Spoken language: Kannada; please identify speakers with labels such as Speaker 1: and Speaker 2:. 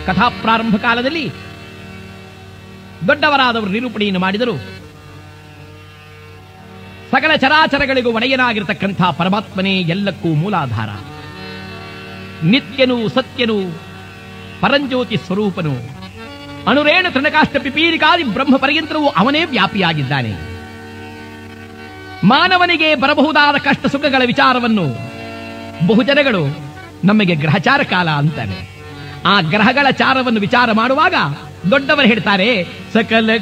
Speaker 1: ಕಥಾ ಪ್ರಾರಂಭ ಕಾಲದಲ್ಲಿ ದೊಡ್ಡವರಾದವರು ನಿರೂಪಣೆಯನ್ನು ಮಾಡಿದರು ಸಕಲ ಚರಾಚರಗಳಿಗೂ ಒಡೆಯನಾಗಿರತಕ್ಕಂಥ ಪರಮಾತ್ಮನೇ ಎಲ್ಲಕ್ಕೂ ಮೂಲಾಧಾರ ನಿತ್ಯನು ಸತ್ಯನು ಪರಂಜ್ಯೋತಿ ಸ್ವರೂಪನು ಅಣುರೇಣ ತೃಣಕಾಷ್ಟ ಪಿಪೀಲಿಕಾದಿ ಬ್ರಹ್ಮ ಪರ್ಯಂತರವೂ ಅವನೇ ವ್ಯಾಪಿಯಾಗಿದ್ದಾನೆ ಮಾನವನಿಗೆ ಬರಬಹುದಾದ ಕಷ್ಟ ಸುಖಗಳ ವಿಚಾರವನ್ನು ಬಹುಜನಗಳು ನಮಗೆ ಗ್ರಹಚಾರ ಕಾಲ ಅಂತಾರೆ ಆ ಗ್ರಹಗಳ ಚಾರವನ್ನು ವಿಚಾರ ಮಾಡುವಾಗ ದೊಡ್ಡವರು ಹೇಳ್ತಾರೆ ಸಕಲ